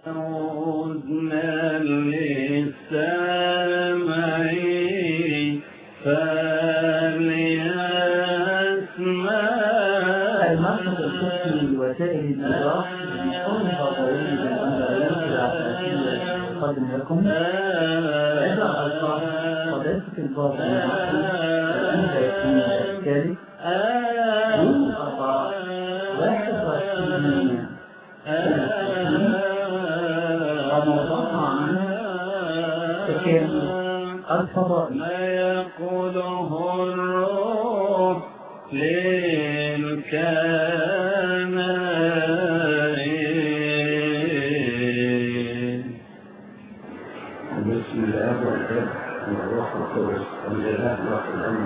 عدنا للسمع فليسمع المركز القسمي لوسائل الإيضاح بحولها طويل الأمبالات العساكرية يقدم لكم عبر ألفاظ قداسة البابا المحمود الأنبا يكون الثالث يوم الأربعاء واحد وعشرين وموضوعها عن تكامل الفضائل ما يقوله الروح للكنائن بسم الله والابن والروح القدس الاله الروح الامن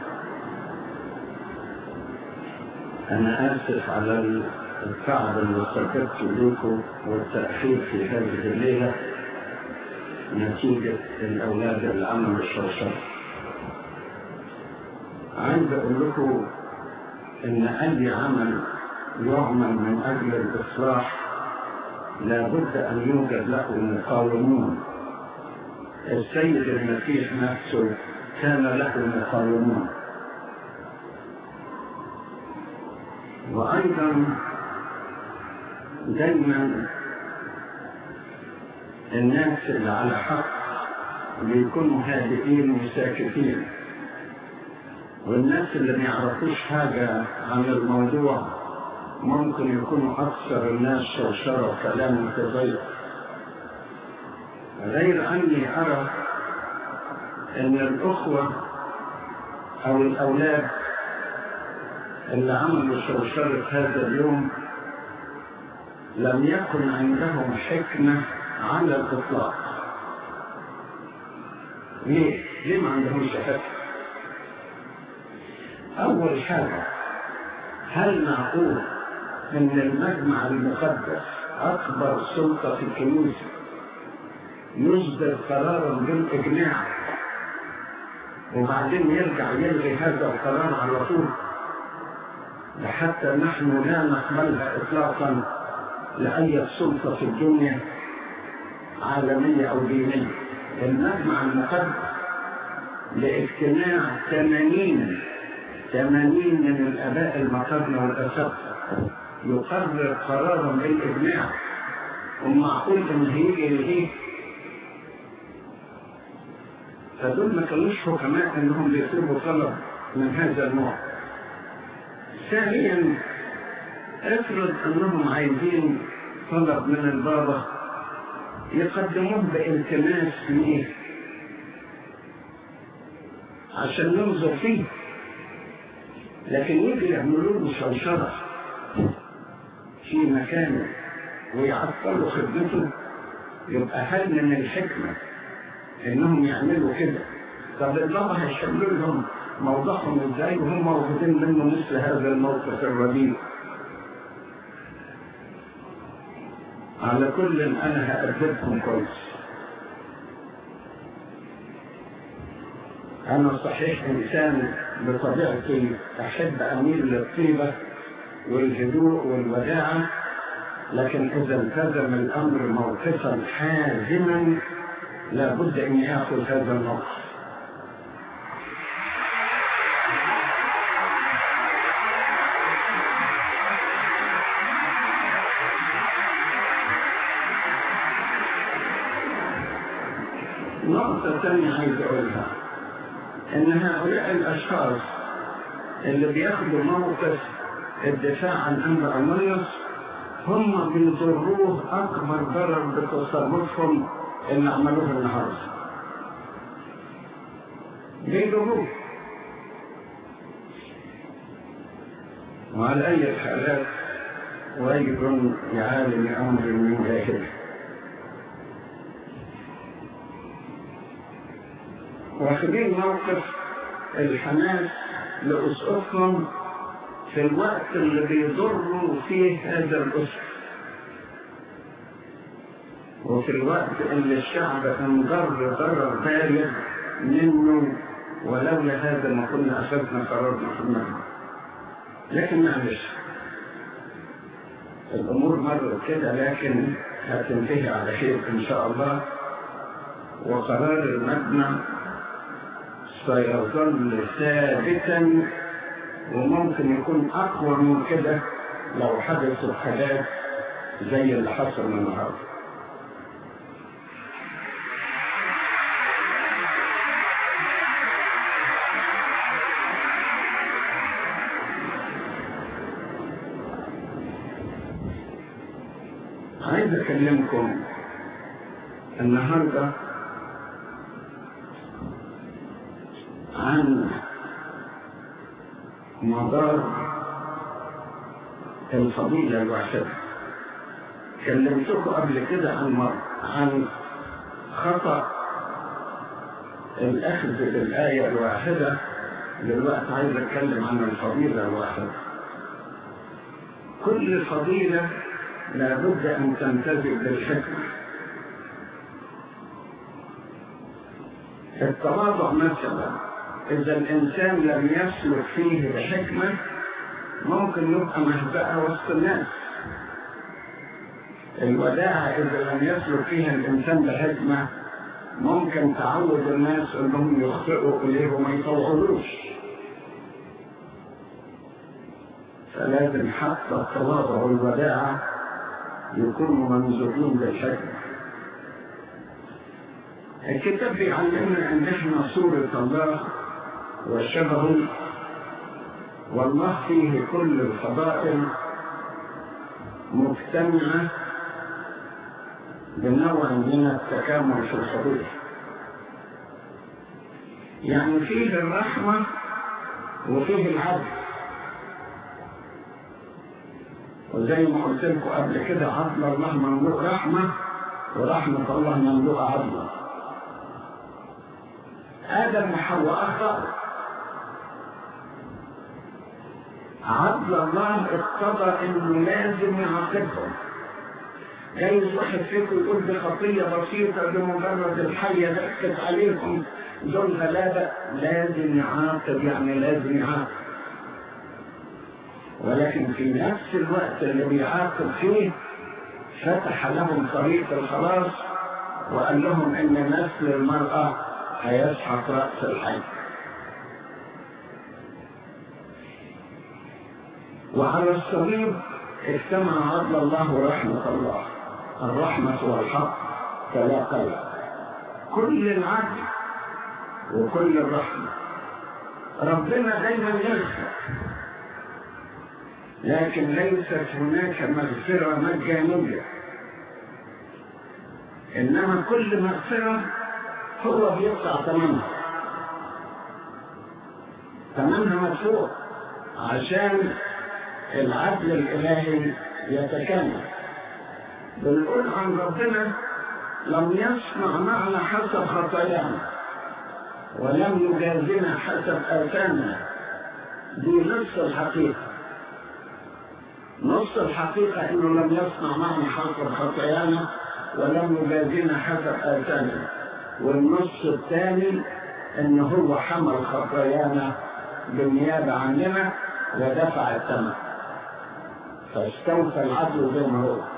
انا اسف على التعب اللي سكت لكم والتاخير في هذه الليله نتيجه الاولاد اللي عملوا الشوشره عايز اقول لكم ان اي عمل يعمل من اجل الاصلاح لابد ان يوجد له مقاومون السيد المسيح نفسه كان له مقاومون وايضا دايما الناس اللي على حق بيكونوا هادئين وساكتين والناس اللي ما يعرفوش حاجة عن الموضوع ممكن يكونوا أكثر الناس شوشرة وكلام متغير غير أني أرى أن الأخوة أو الأولاد اللي عملوا شوشرة هذا اليوم لم يكن عندهم حكمة على الإطلاق ليه؟ ليه ما عندهمش حكمة؟ أول حاجة هل معقول أن المجمع المقدس أكبر سلطة في الكنيسة يصدر قرارا بالإجماع وبعدين يرجع يلغي هذا القرار على طول لحتى نحن لا نقبلها إطلاقا لأي سلطة في الدنيا عالمية أو دينية المجمع المقدس لاجتماع ثمانين ثمانين من الآباء المقرنة والأساتذة يقرر قرارا بالإجماع ومعقول إن هيجي يلغيه فدول ما كانوش حكماء انهم بيطلبوا طلب من هذا النوع ثانيا افرض انهم عايزين طلب من البابا يقدموه بالتماس ليه عشان ننظر فيه لكن يجي يعملوا له شوشرة في مكانه ويعطلوا خدمته يبقى هل من الحكمة انهم يعملوا كده طب البابا هيشملوا لهم موضوعهم ازاي وهم موجودين منه مثل هذا الموقف الرديء على كل انا هأدبكم كويس انا صحيح انسان بطبيعتي احب اميل للطيبه والهدوء والوداعه لكن اذا التزم الامر موقفا حازما لابد اني اخذ هذا الموقف نقطة ثانية عايز أقولها إن هؤلاء الأشخاص اللي بياخدوا موقف الدفاع عن أمر أمريوس هم بيضروه أكبر ضرر بتصرفهم اللي عملوه النهارده. بيضروه. وعلى أي حالات ويل لعالم أمر من جاهله. واخدين موقف الحماس لأسقفهم في الوقت اللي بيضروا فيه هذا الأسر وفي الوقت اللي الشعب انضر ضرر بالغ منه ولولا هذا ما كنا أخذنا قرار محمد لكن معلش الأمور مرت كده لكن هتنتهي على خير إن شاء الله وقرار المجمع سيظل ثابتا وممكن يكون أقوى من كده لو حدثت حاجات زي اللي حصل النهارده عايز اكلمكم النهارده عن مدار الفضيلة الواحدة كلمتكم قبل كده عن مر... عن خطأ الأخذ بالآية الواحدة دلوقتي عايز أتكلم عن الفضيلة الواحدة كل فضيلة لابد أن تمتزج بالحكمة التواضع مثلا إذا الإنسان لم يسلك فيه بحكمة ممكن يبقى مهزأة وسط الناس الوداعة إذا لم يسلك فيها الإنسان بحكمة ممكن تعود الناس أنهم يخطئوا إليه وما يطوعوش فلازم حتى التواضع والوداعة يكونوا ممزوجين بالحكمة الكتاب بيعلمنا ان احنا صورة الله وشبهه والله فيه كل الفضائل مجتمعة بنوع من التكامل في الفضيلة يعني فيه الرحمة وفيه العدل وزي ما قلت لكم قبل كده عدل الله مملوء رحمة ورحمة الله مملوء عدلا آدم وحواء أخطأوا عدل الله اقتضى انه لازم يعاقبهم جايز واحد فيكم يقول دي خطية بسيطة بمجرد الحية ضحكت عليكم دول غلابة لازم يعاقب يعني لازم يعاقب ولكن في نفس الوقت اللي بيعاقب فيه فتح لهم طريق الخلاص وقال لهم ان نسل المرأة هيسحق رأس الحي وعلى الصليب اجتمع عدل الله ورحمة الله الرحمة والحق تلاقيا كل العدل وكل الرحمة ربنا دايما يغفر لكن ليست هناك مغفرة مجانية إنما كل مغفرة هو بيدفع ثمنها ثمنها مدفوع عشان العدل الإلهي يتكامل بنقول عن ربنا لم يصنع معنا حسب خطايانا ولم يجازنا حسب آثامنا دي نص الحقيقة نص الحقيقة انه لم يصنع معنا حسب خطايانا ولم يجازنا حسب آثامنا والنص الثاني ان هو حمل خطايانا بالنيابة عننا ودفع الثمن فاستوفى العدل زي ما هو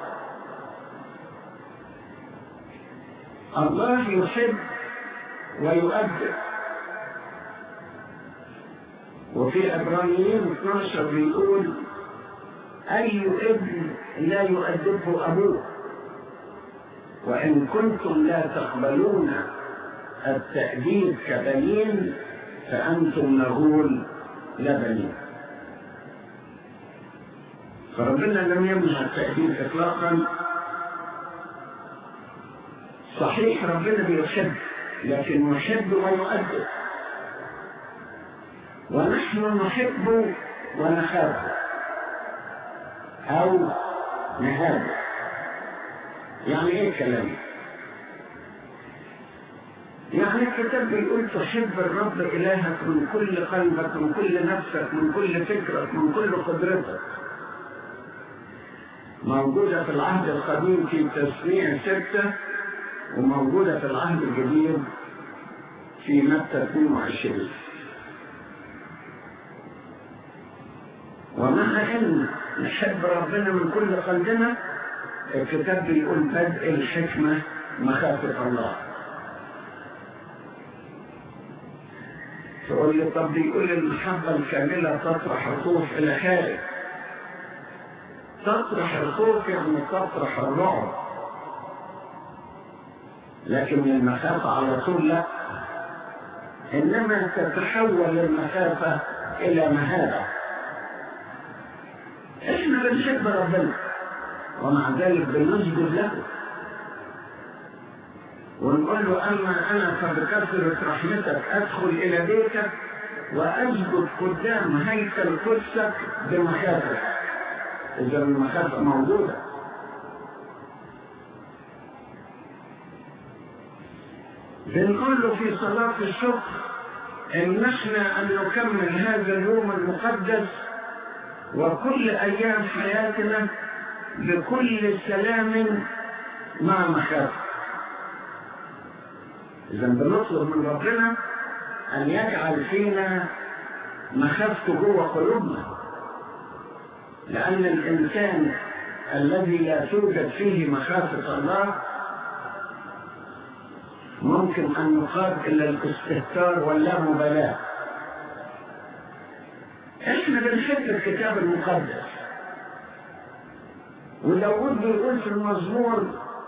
الله يحب ويؤدب وفي عبرانيين 12 بيقول أي ابن لا يؤدبه أبوه وإن كنتم لا تقبلون التأديب كبنين فأنتم نقول لا بنين فربنا لم يمنع التأديب إطلاقا صحيح ربنا بيحب لكن يحب ويؤدب ونحن نحب ونخاف أو نهاب يعني إيه الكلام يعني الكتاب بيقول تحب الرب إلهك من كل قلبك من كل نفسك من كل فكرك من كل قدرتك موجودة في العهد القديم في تسميع ستة وموجودة في العهد الجديد في متى 22 ومع ان نحب ربنا من كل قلبنا الكتاب بيقول بدء الحكمة مخافة الله تقول لي طب بيقول المحبة الكاملة تطرح الخوف إلى خارج تطرح الخوف يعني تطرح الرعب لكن المخافة على طول لا إنما تتحول المخافة إلى مهابة إحنا بنحب ربنا ومع ذلك بنسجد له ونقول له أما أنا فبكثرة رحمتك أدخل إلى بيتك وأسجد قدام هيكل قدسك بمخافة إذا المخافة موجودة بنقول له في صلاة الشكر إن احنا أن نكمل هذا اليوم المقدس وكل أيام حياتنا بكل سلام مع مخافة إذا بنطلب من ربنا أن يجعل فينا مخافته جوه قلوبنا لأن الإنسان الذي لا توجد فيه مخافة الله ممكن أن يقاد إلى الاستهتار واللامبالاة إحنا بنحب الكتاب المقدس وداود بيقول في المزمور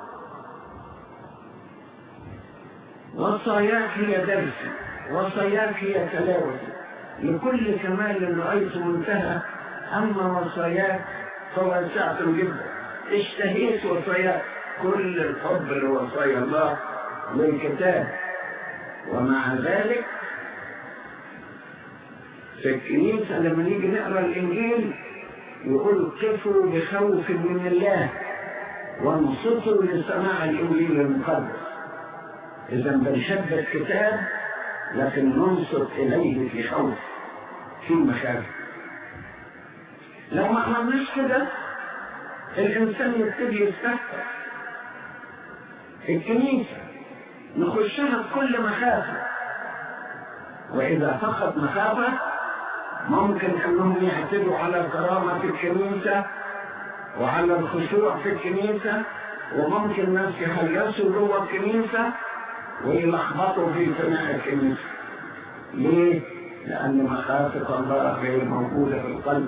وصاياك هي درسي وصاياك هي تلاوتي لكل كمال رأيت منتهى أما وصاياك فواسعة جدا اشتهيت وصاياك كل الحب لوصايا الله للكتاب ومع ذلك في الكنيسة لما نيجي نقرأ الإنجيل يقول قفوا بخوف من الله وانصتوا لسماع الإنجيل المقدس إذا بنحب الكتاب لكن ننصت إليه في خوف في مخافة لو ما عملناش كده الإنسان يبتدي يستهتر الكنيسة نخشها بكل مخافة وإذا فقد مخافة ممكن أنهم يعتدوا على كرامة الكنيسة وعلى الخشوع في الكنيسة وممكن ناس يهيصوا جوه الكنيسة ويلخبطوا في بناء الكنيسة ليه؟ لأن مخافة الله غير موجودة في القلب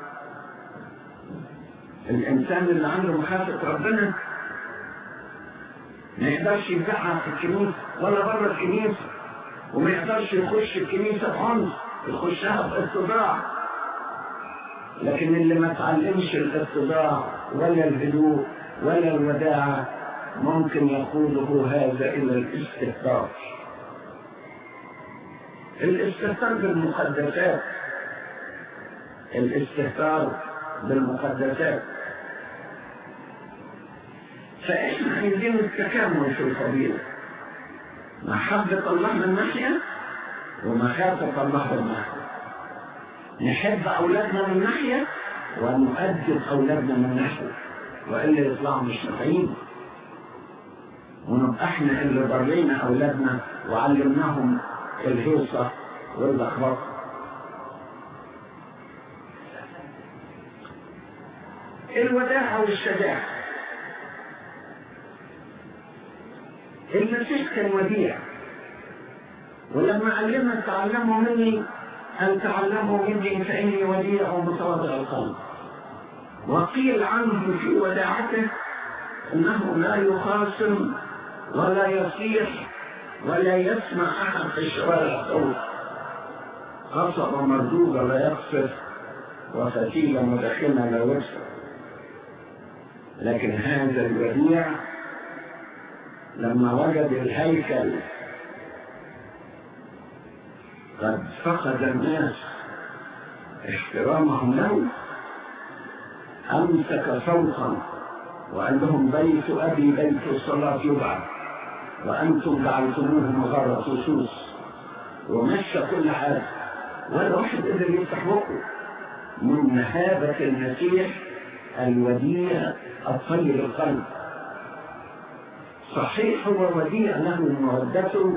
الإنسان اللي عنده مخافة ربنا ما يقدرش يزعق في الكنيسة ولا بره الكنيسة وما يقدرش يخش الكنيسة بعنف يخشها باتضاع لكن اللي ما تعلمش الاتضاع ولا الهدوء ولا الوداعة ممكن يقوده هذا إلى الاستهتار الاستهتار بالمقدسات الاستهتار بالمقدسات فإحنا عايزين التكامل في الفضيلة محبة الله من ناحية ومخافة الله من ناحية نحب أولادنا من ناحية ونؤدب أولادنا من ناحية وإلا يطلعوا مش نافعين ونبقى احنا اللي برينا أولادنا وعلمناهم الهيصة واللخبطة الوداعة والشجاعة المسيح كان وديع ولما علمنا تعلموا مني أن تعلموا مني فإني وديع ومتواضع القلب وقيل عنه في وداعته أنه لا يخاصم ولا يصيح ولا يسمع أحد في الشوارع صوت قصب مردودة لا يقصف وفتيلة مدخنة لا يكسر لكن هذا الوديع لما وجد الهيكل قد فقد الناس احترامهم له أمسك صوتا وقال لهم بيت أبي بيت الصلاة يبعد وأنتم جعلتموه مغارة لصوص ومشى كل حاجة ولا واحد قدر يفتح بقه من مهابة المسيح الوديع الطيب القلب صحيح هو وديع له مودته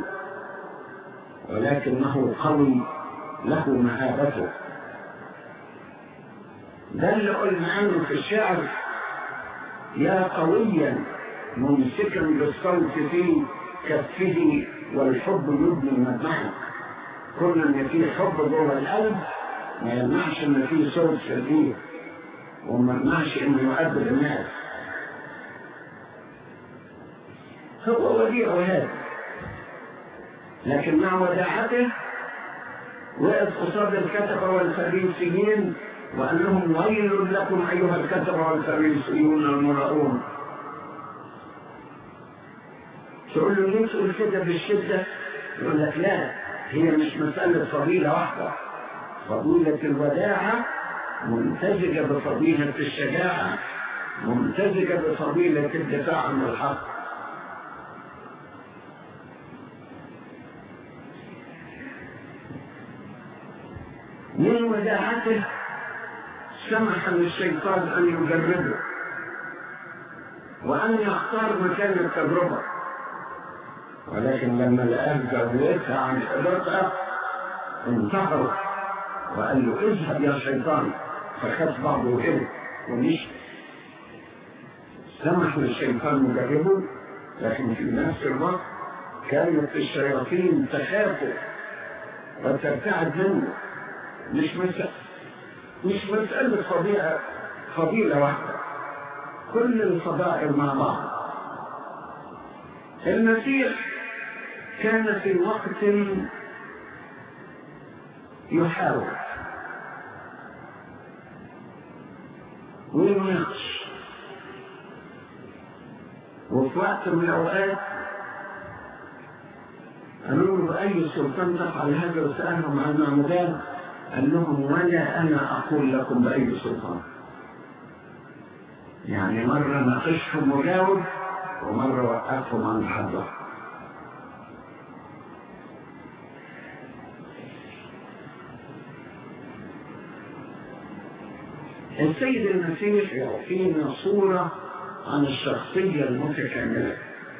ولكنه قوي له مهابته ده اللي قلنا عنه في الشعر يا قويا ممسكا بالصوت في كفه والحب يبني مدمعه كنا ان في حب جوه القلب ما يمنعش ان في صوت شديد وما يمنعش انه يؤدب الناس هو وديع هذا لكن مع وداعته وقف قصاد الكتبة والفريسيين وقال لهم ويل لكم أيها الكتبة والفريسيون المرؤون تقول له ليه تقول كده بالشدة يقول لك لا هي مش مسألة فضيلة واحدة فضيلة الوداعة ممتزجة بفضيلة الشجاعة ممتزجة بفضيلة الدفاع عن الحق من وداعته سمح للشيطان أن يجربه وأن يختار مكان التجربة ولكن لما لقاه جريتها عن حضرتها انتهر وقال له اذهب يا شيطان فخد بعضه وهرب ومشي سمح للشيطان يجربه لكن في نفس الوقت كانت الشياطين تخافه وترتعد منه مش مسألة مش مسألة فضيلة فضيلة واحدة كل الفضائل مع بعض المسيح كان في وقت يحاول ويناقش وفي وقت من الأوقات قالوا له أي سلطان تفعل هذا وسألهم عن معمدان قال لهم ولا أنا أقول لكم بأي سلطان يعني مرة ناقشهم وجاوب ومرة وقفهم عن الحضر السيد المسيح يعطينا صورة عن الشخصية المتكاملة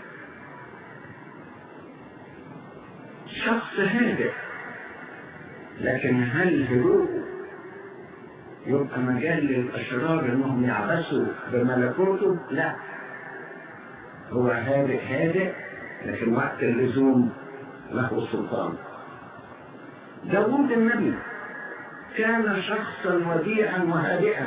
شخص هادئ لكن هل هدوءه يبقى مجال للأشرار انهم يعبثوا بملكوته؟ لا هو هادئ هادئ لكن وقت اللزوم له سلطان داوود النبي كان شخصا وديعا وهادئا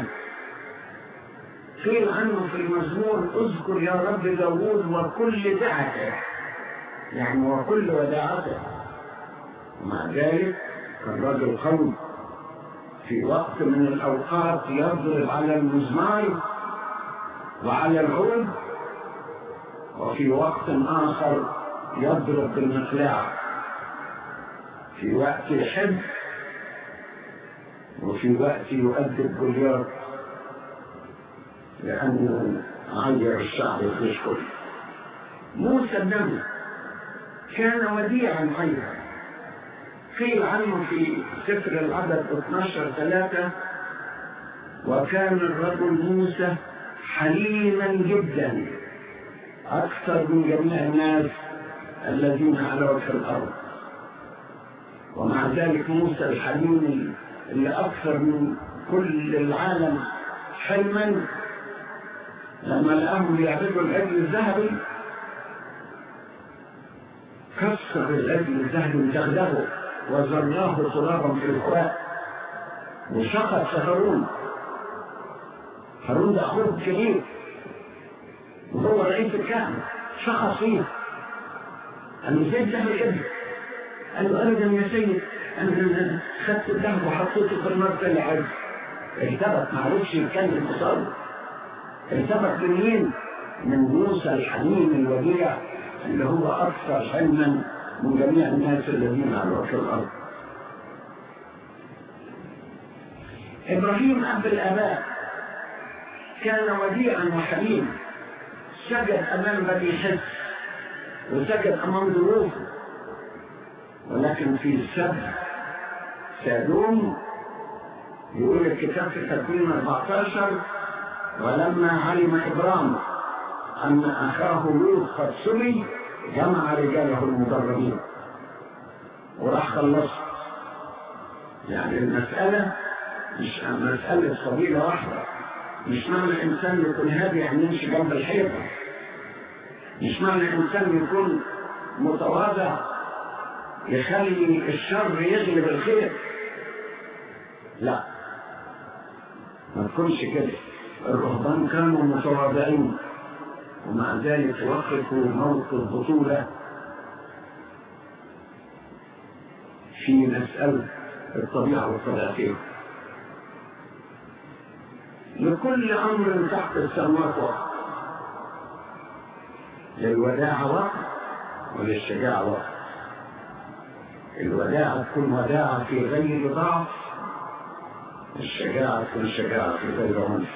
قيل عنه في المزمور اذكر يا رب داوود وكل دعته يعني وكل وداعته ومع ذلك كان رجل قوي في وقت من الأوقات يضرب على المزمار وعلى العود وفي وقت آخر يضرب بالمقلاع في وقت يحب وفي وقت يؤدب جوليار لأنه عير الشعب يشكر موسى النبي كان وديعا أيضا قيل عنه في سفر العدد 12 ثلاثة وكان الرجل موسى حليما جدا أكثر من جميع الناس الذين على وجه الأرض ومع ذلك موسى الحليم اللي أكثر من كل العالم حلما لما لقاهم يعبدوا العجل الذهبي كسر العجل الذهبي ودغدغه وزرناه ترابا في الهواء وشقت في هارون هارون ده اخوه الكبير وهو رئيس الكهنة شخص فيه قال له ازاي تعمل كده؟ قال له ابدا يا سيد انا خدت الذهب وحطيته في النار زي العز ارتبط ما عرفش يتكلم قصاده ارتبط منين؟ من موسى الحليم الوديع اللي هو اكثر حلما من جميع الناس الذين على وجه الارض ابراهيم اب الاباء كان وديعا وحليما سجد امام بني حس وسجد امام ضيوفه ولكن في السبع سادوم يقول الكتاب في تكوين 14 ولما علم ابرام ان اخاه لوط قد سمي جمع رجاله المدربين وراح خلصه يعني المسألة مش مسألة فضيلة واحدة مش معنى إنسان يكون هادي يعني يمشي جنب الحيطة مش معنى إنسان يكون متواضع يخلي الشر يغلب الخير لا ما تكونش كده الرهبان كانوا متواضعين ومع ذلك وقفوا موت البطولة في مسألة الطبيعة والطبيعتين لكل أمر تحت السماوات وقت للوداعة وقت وللشجاعة وقت الوداعة تكون وداعة في غير ضعف الشجاعة تكون شجاعة في غير عنف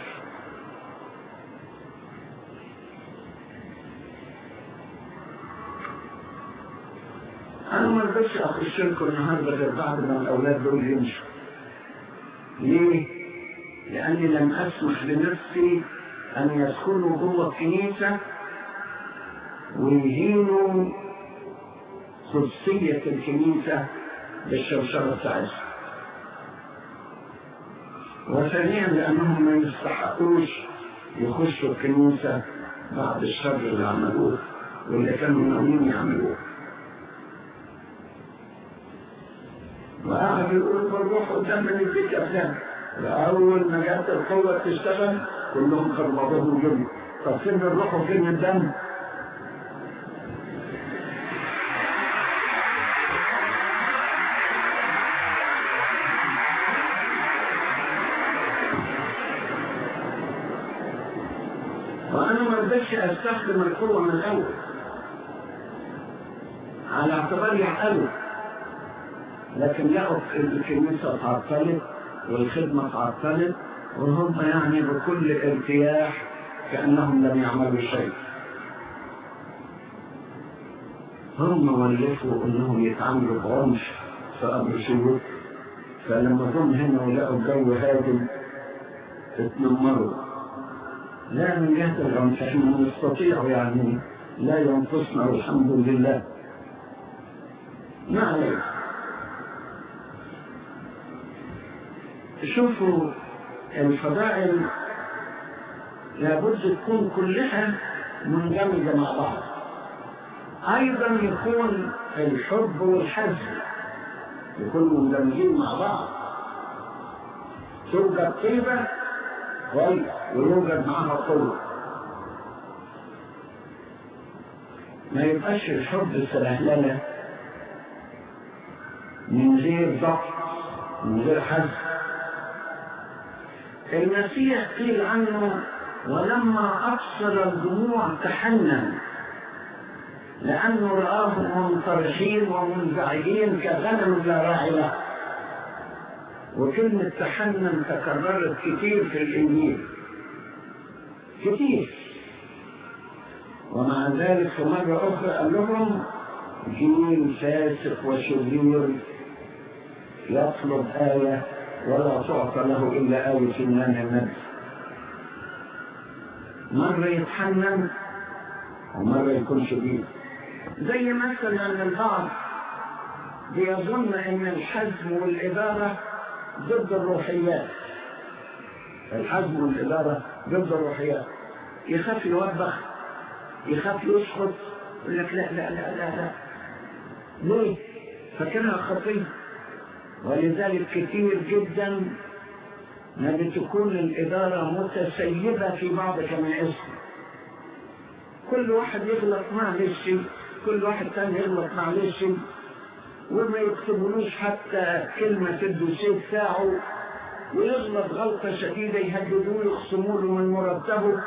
أنا ما رضيتش أخش لكم النهاردة غير بعد ما الأولاد دول يمشوا ليه؟ لأني لم أسمح لنفسي أن يدخلوا جوه الكنيسة ويهينوا قدسية الكنيسة بالشوشرة بتاعتها وثانيا لأنهم ما يستحقوش يخشوا الكنيسة بعد الشر اللي عملوه واللي كانوا ناويين يعملوه وقعد يقول بالروح قدام من البيت أفلام أول ما جت القوة تشتغل كلهم كانوا بعضهم جري طب فين الروح وفين الدم؟ وأنا ما رضيتش أستخدم القوة من الأول على اعتبار يعقلوا لكن لقوا الكنيسة تعطلت والخدمة تعطلت وهم يعني بكل ارتياح كأنهم لم يعملوا شيء هم ولفوا انهم يتعاملوا بعنف في امر شروط فلما جم هنا ولقوا الجو هادم اتنمروا لا من جهة العنف احنا نستطيع يعني لا ينقصنا والحمد لله ما عليك شوفوا الفضائل لابد تكون كلها مندمجة مع بعض أيضا يكون الحب والحزن يكونوا مندمجين مع بعض توجد طيبة كويس ويوجد معها قوة ما يبقاش الحب سلهللة من غير ضغط من غير حزن المسيح قيل عنه ولما أبصر الدموع تحنن لأنه رآهم منطرحين ومنزعجين كغنم لا راعي له وكلمة تحنن تكررت كتير في الإنجيل كتير ومع ذلك في مرة أخرى قال لهم جيل فاسق وشرير يطلب آية ولا تعطى له إلا آية من النبي مرة يتحنن ومرة يكون شديد زي مثلا البعض بيظن ان الحزم والإدارة ضد الروحيات الحزم والإدارة ضد الروحيات يخاف يوبخ يخاف يسقط يقول لك لا لا لا لا لا ليه؟ فاكرها خطية ولذلك كثير جدا ما بتكون الإدارة متسيبة في بعض كنائسهم كل واحد يغلط معلش كل واحد تاني يغلط معلش وما يكتبولوش حتى كلمة في الدوسيه بتاعه ويغلط غلطة شديدة يهددوه يخصموا له من مرتبه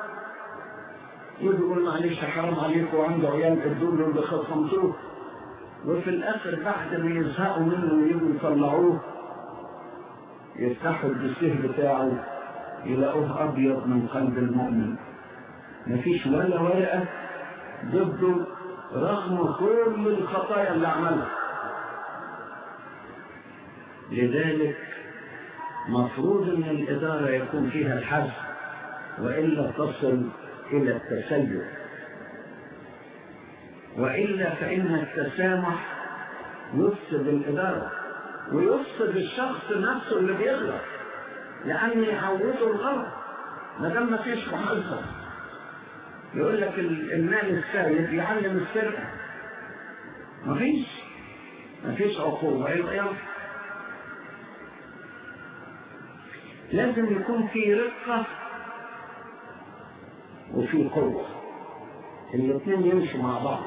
يقول معلش حرام عليكم وعنده عيال ادوا له اللي خصمتوه وفي الاخر بعد ما يزهقوا منه ويجوا يطلعوه يفتحوا الدسيه بتاعه يلاقوه ابيض من قلب المؤمن مفيش ولا ورقه ضده رغم كل الخطايا اللي عملها لذلك مفروض ان الاداره يكون فيها الحزم والا تصل الى التسيب وإلا فإن التسامح يفسد الإدارة ويفسد الشخص نفسه اللي بيغلط لأن يعوده الغلط ما دام ما فيش محاسبة يقول لك ال- المال السائد يعلم السرقة ما فيش ما فيش عقوبة يبقى يلا لازم يكون في رقة وفي قوة الاثنين يمشوا مع بعض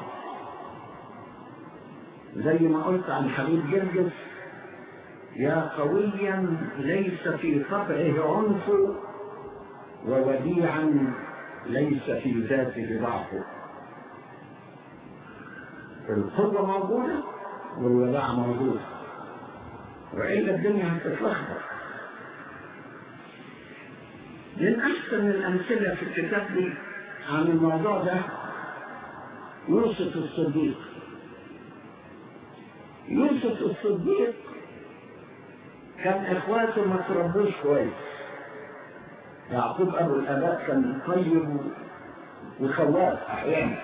زي ما قلت عن حبيب جرجس يا قويا ليس في طبعه عنف ووديعا ليس في ذاته ضعف القوة موجودة والوداع موجود وإلا الدنيا هتتلخبط من أحسن الأمثلة في الكتاب دي عن الموضوع ده يوسف الصديق يوسف الصديق كان إخواته ما تربوش كويس يعقوب أبو الآباء كان طيب وخواف أحيانا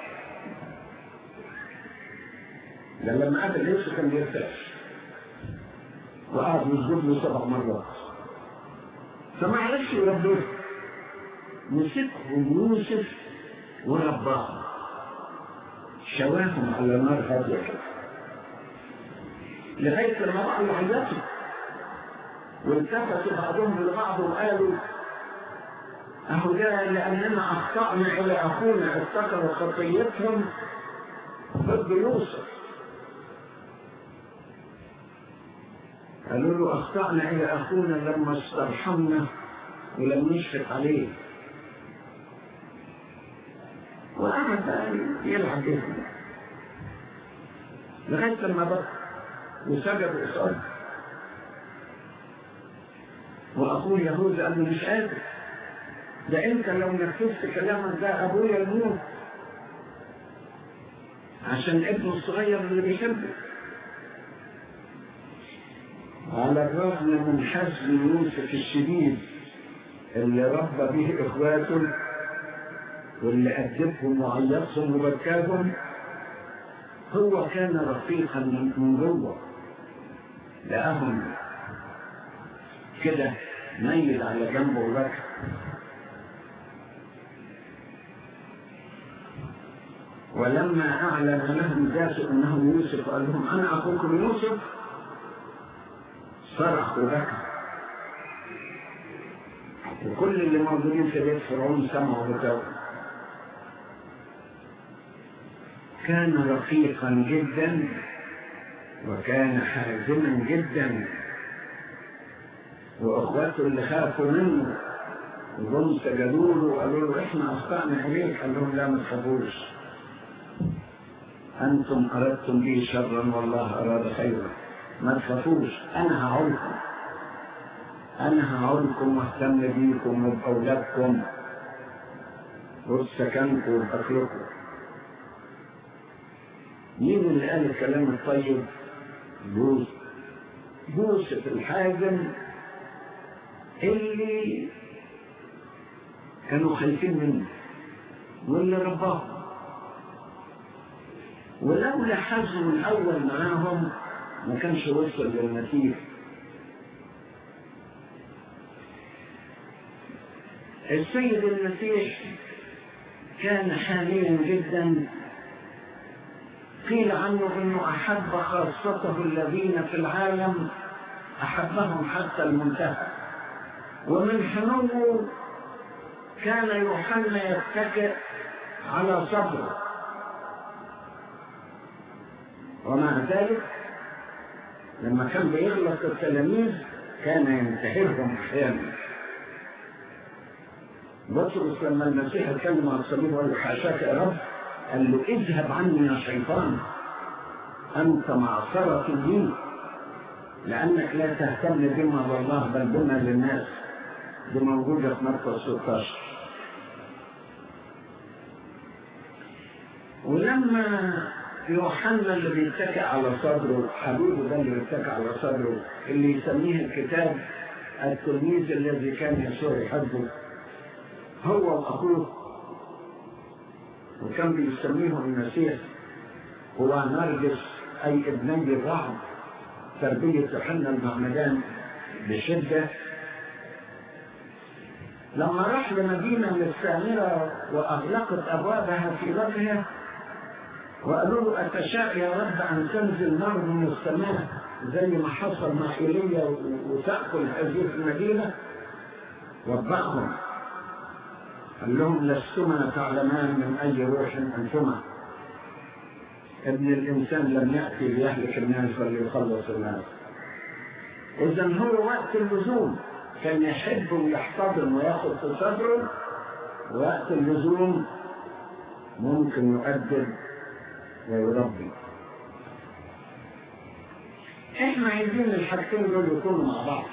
ده لما قابل يوسف كان بيرتاح وقعد يسجد له سبع مرات فما عرفش يربيه مسكهم يوسف ورباهم شواهم على نار هادية كده لغاية لما بقوا يعيطوا والتفتوا بعضهم لبعض وقالوا أهو ده لأننا أخطأنا إلى أخونا افتكروا خطيتهم ضد يوسف قالوا له أخطأنا إلى أخونا لما استرحمنا ولم نشفق عليه وقعد بقى يلعب بهم لغاية لما بقى وسجد قصاد وأخوه يهوذا قال له مش قادر ده أنت لو نفذت كلامك ده أبويا يموت عشان ابنه الصغير اللي بيحبك على الرغم من حزن يوسف الشديد اللي ربى به اخواته واللي أدبهم وعيطهم وبكاهم هو كان رفيقا من من جوه لقاهم كده ميل على جنبه وبكى ولما أعلن لهم ذاته أنه يوسف قال لهم أنا أخوكم يوسف صرخ وبكى وكل اللي موجودين في بيت فرعون سمعوا بكاءه كان رقيقا جدا وكان حازما جدا واخواته اللي خافوا منه وهم سجدوا له وقالوا له احنا اخطانا اليك قال لهم لا ما تخافوش انتم اردتم بي شرا والله اراد خيرا ما تخافوش انا هعولكم انا هعولكم واهتم بيكم وباولادكم وبسكنكم وباكلكم مين اللي قال الكلام الطيب يوسف يوسف الحازم اللي كانوا خايفين منه واللي رباهم ولولا حزم الاول معاهم ما كانش وصل للنتيجه السيد المسيح كان حاميا جدا قيل عنه انه احب خاصته الذين في العالم احبهم حتى المنتهى ومن حنوه كان يوحنا يتكئ على صدره ومع ذلك لما كان بيغلط التلاميذ كان ينتهرهم احيانا بطرس لما المسيح اتكلم عن الصليب وقال له حاشاك يا رب قال له اذهب عني يا شيطان انت معصرة لي لانك لا تهتم بما لله بل بما للناس دي موجودة في مركز 16 ولما يوحنا اللي بيتكئ على صدره حبيبه ده اللي بيتكئ على صدره اللي يسميه الكتاب التلميذ الذي كان يسوع يحبه هو واخوه وكان بيسميه المسيح هو نرجس اي ابني الرعد تربية يوحنا المعمدان بشدة لما راح لمدينة من السامرة وأغلقت أبوابها في وجهه وقالوا له أتشاء يا رب أن تنزل نار من السماء زي ما حصل مع إيليا وتأكل هذه المدينة وبخهم قال لهم لستما تعلمان من أي روح أنتما ابن الإنسان لم يأتي ليهلك الناس بل يخلص الناس إذا هو وقت اللزوم كان يحب ويحتضن وياخذ في صدره وقت اللزوم ممكن يؤدب ويربي احنا عايزين الحاجتين دول يكونوا مع بعض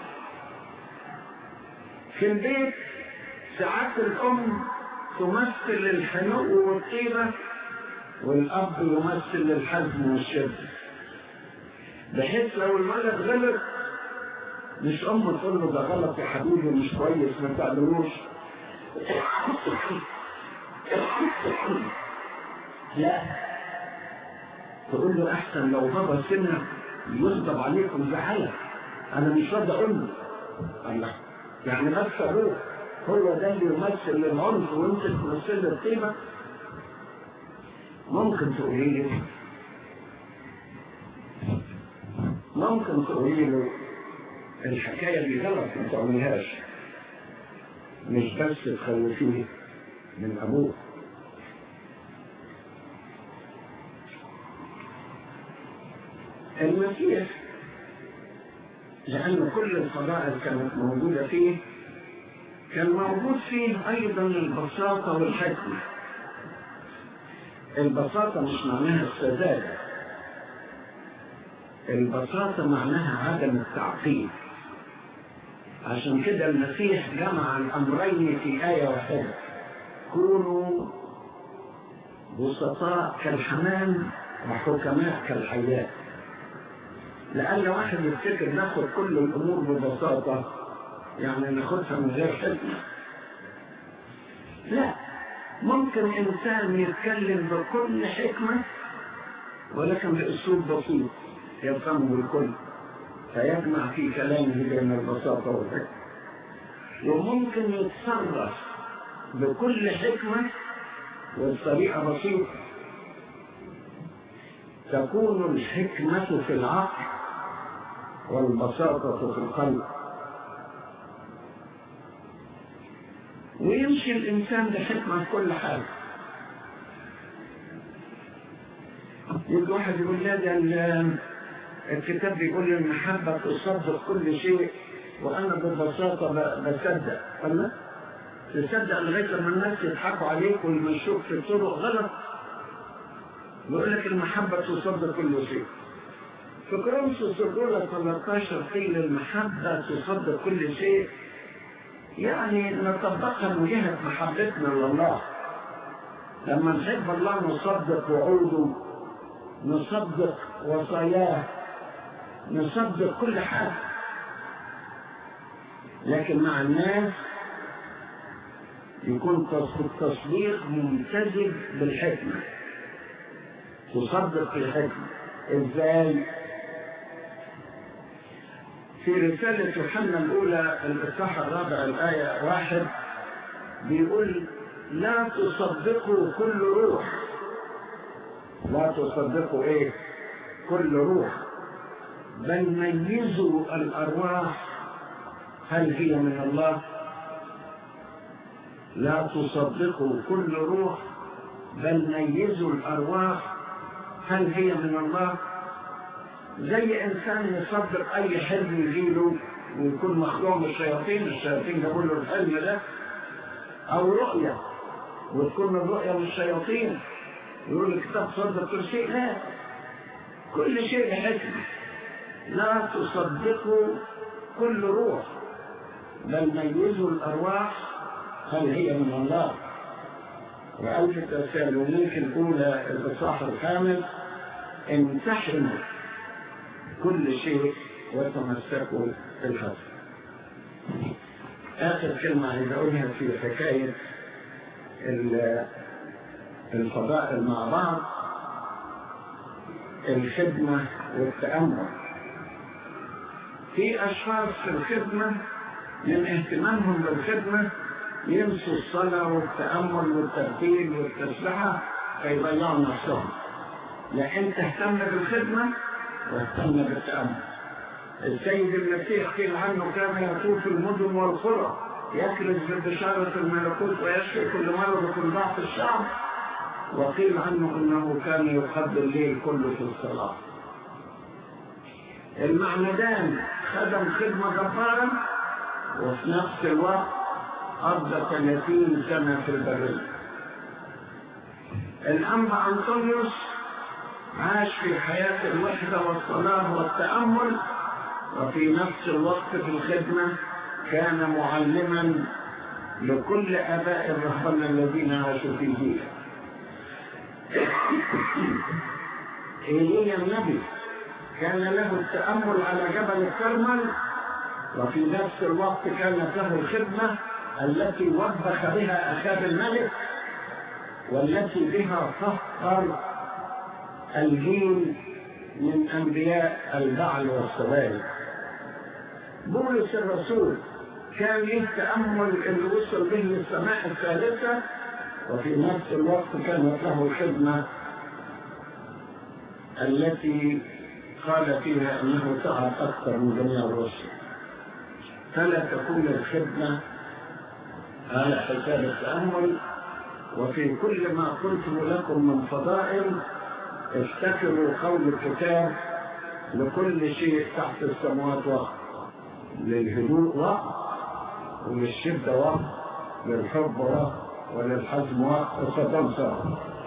في البيت ساعات الام تمثل الحنو والطيبة والاب يمثل الحزم والشدة بحيث لو الولد غلط مش ام تقول له ده غلط يا حبيبي مش كويس ما تعملوش لا تقول له احسن لو بابا سمع يغضب عليكم زعلك انا مش راضي اقول له الله يعني بس ابوه هو ده اللي يمثل العنف وانت تمثل الطيبه ممكن تقولي لي ممكن تقولي له الحكايه دي غلط ما تعملهاش مش بس تخوفيه من ابوه المسيح لأن كل الفضائل كانت موجودة فيه كان موجود فيه أيضا البساطة والحكمة البساطة مش معناها السذاجة البساطة معناها عدم التعقيد عشان كده المسيح جمع الأمرين في آية واحدة كونوا بسطاء كالحمام وحكماء كالحياة لأن واحد يفتكر ناخد كل الأمور ببساطة يعني ناخدها من غير حكمة لا ممكن إنسان يتكلم بكل حكمة ولكن بأسلوب بسيط يفهمه الكل فيجمع في كلامه بين البساطة والحكمة وممكن يتصرف بكل حكمة وبطريقة بسيطة تكون الحكمة في العقل والبساطة في القلب ويمشي الإنسان بحكمة في كل حاجة يجي واحد يقول لا ده الكتاب بيقول المحبة تصدق كل شيء وأنا ببساطة بصدق ولا تصدق لغاية لما الناس يضحكوا عليك ويمشوك في طرق غلط يقول لك المحبة تصدق كل شيء في كورنثوس الأولى 13 قيل المحبة تصدق كل شيء يعني نطبقها من جهة محبتنا لله لما نحب الله نصدق وعوده نصدق وصاياه نصدق كل حاجة لكن مع الناس يكون التصديق ممتزج بالحكمة تصدق الحكمة ازاي في رسالة يوحنا الأولى الإصحاح الرابع الآية واحد بيقول لا تصدقوا كل روح لا تصدقوا إيه كل روح بل ميزوا الأرواح هل هي من الله لا تصدقوا كل روح بل ميزوا الأرواح هل هي من الله زي إنسان يصدق أي حلم يجيله ويكون مخلوق من الشياطين الشياطين جابوا له الحلم ده أو رؤية وتكون الرؤية من الشياطين يقول الكتاب صدق كل شيء لا كل شيء بحكمة لا تصدقوا كل روح بل ميزوا الأرواح هل هي من الله وألف تسالونيك الأولى الإصحاح الخامس امتحنوا كل شيء وتمسكوا بالحق آخر كلمة عايز أقولها في حكاية الفضائل مع بعض الخدمة والتأمل في أشخاص في الخدمة من اهتمامهم بالخدمة ينسوا الصلاة والتأمل والترتيل والتسبحة فيضيعوا نفسهم لكن تهتم بالخدمة واهتم بالتأمل السيد المسيح قيل عنه كان يطوف المدن والقرى يكرز ببشارة الملكوت ويشفي كل مرض وكل ضعف الشعب وقيل عنه انه كان يقضي الليل كله في الصلاة المعمدان خدم خدمة جبارة وفي نفس الوقت قضى 30 سنة في البرية الأنبا أنطونيوس عاش في حياة الوحدة والصلاة والتأمل وفي نفس الوقت في الخدمة كان معلما لكل آباء الرهبنة الذين عاشوا في جيله إيليا النبي كان له التأمل على جبل الكرمل وفي نفس الوقت كانت له الخدمة التي وبخ بها أخاب الملك والتي بها فخر الجيل من أنبياء البعل والسواري بولس الرسول كان له تأمل اللي وصل به للسماء الثالثة وفي نفس الوقت كانت له الخدمة التي قال فيها أنه تعب أكثر من جميع الرسل فلا تكون الخدمة على حساب التأمل وفي كل ما قلته لكم من فضائل افتكروا قول الكتاب لكل شيء تحت السماوات وقت للهدوء وقت وللشدة وقت للحب وقت وللحزم وقت وصدام صار